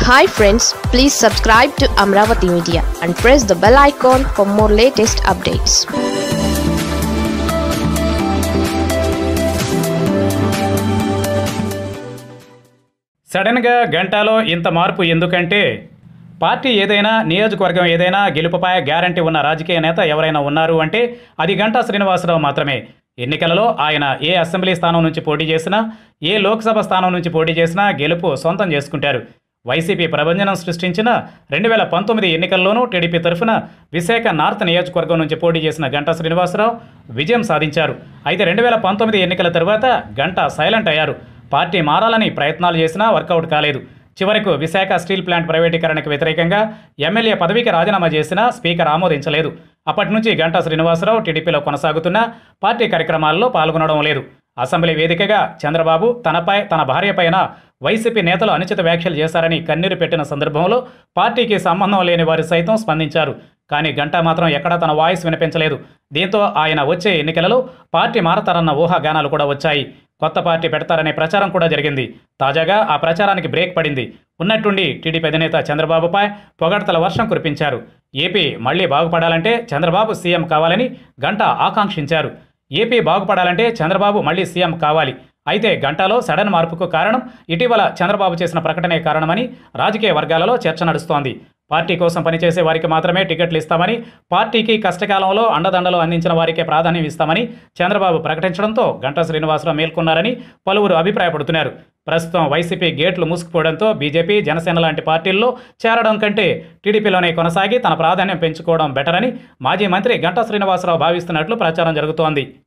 hi friends please subscribe to Amaravati media and press the bell icon for more latest updates సడన్గా గంటలో ఇంత మార్పు ఎందుకంటే పార్టీ ఏదైనా నియోజకవర్గం ఏదైనా గెలుపుపై గ్యారంటీ ఉన్న రాజకీయ నేత ఎవరైనా ఉన్నారు అంటే అది గంటా శ్రీనివాసరావు మాత్రమే ఎన్నికలలో ఆయన ఏ అసెంబ్లీ స్థానం నుంచి పోటీ చేసినా ఏ లోక్సభ స్థానం నుంచి పోటీ చేసినా గెలుపు సొంతం చేసుకుంటారు వైసీపీ ప్రభంజనం సృష్టించిన రెండు వేల పంతొమ్మిది ఎన్నికల్లోనూ టీడీపీ తరఫున విశాఖ నార్త్ నియోజకవర్గం నుంచి పోటీ చేసిన గంటా శ్రీనివాసరావు విజయం సాధించారు అయితే రెండు వేల పంతొమ్మిది ఎన్నికల తరువాత గంట సైలెంట్ అయ్యారు పార్టీ మారాలని ప్రయత్నాలు చేసినా వర్కౌట్ కాలేదు చివరకు విశాఖ స్టీల్ ప్లాంట్ ప్రైవేటీకరణకు వ్యతిరేకంగా ఎమ్మెల్యే పదవికి రాజీనామా చేసినా స్పీకర్ ఆమోదించలేదు అప్పటి నుంచి గంటా శ్రీనివాసరావు టీడీపీలో కొనసాగుతున్న పార్టీ కార్యక్రమాల్లో పాల్గొనడం లేదు అసెంబ్లీ వేదికగా చంద్రబాబు తనపై తన భార్యపైన వైసీపీ నేతలు అనుచిత వ్యాఖ్యలు చేశారని కన్నీరు పెట్టిన సందర్భంలో పార్టీకి సంబంధం లేని వారు సైతం స్పందించారు కానీ గంటా మాత్రం ఎక్కడా తన వాయిస్ వినిపించలేదు దీంతో ఆయన వచ్చే ఎన్నికలలో పార్టీ మారతారన్న ఊహాగానాలు కూడా వచ్చాయి కొత్త పార్టీ పెడతారనే ప్రచారం కూడా జరిగింది తాజాగా ఆ ప్రచారానికి బ్రేక్ పడింది ఉన్నట్టుండి టీడీపీ అధినేత చంద్రబాబుపై పొగడ్తల వర్షం కురిపించారు ఏపీ మళ్లీ బాగుపడాలంటే చంద్రబాబు సీఎం కావాలని గంటా ఆకాంక్షించారు ఏపీ బాగుపడాలంటే చంద్రబాబు మళ్లీ సీఎం కావాలి అయితే గంటలో సడన్ మార్పుకు కారణం ఇటీవల చంద్రబాబు చేసిన ప్రకటనే కారణమని రాజకీయ వర్గాలలో చర్చ నడుస్తోంది పార్టీ కోసం పనిచేసే వారికి మాత్రమే టికెట్లు ఇస్తామని పార్టీకి కష్టకాలంలో అండదండలు అందించిన వారికే ప్రాధాన్యం ఇస్తామని చంద్రబాబు ప్రకటించడంతో గంటా శ్రీనివాసరావు మేల్కొన్నారని పలువురు అభిప్రాయపడుతున్నారు ప్రస్తుతం వైసీపీ గేట్లు మూసుకుపోవడంతో బీజేపీ జనసేన లాంటి పార్టీల్లో చేరడం కంటే టీడీపీలోనే కొనసాగి తన ప్రాధాన్యం పెంచుకోవడం బెటర్ అని మాజీ మంత్రి గంటా శ్రీనివాసరావు భావిస్తున్నట్లు ప్రచారం జరుగుతోంది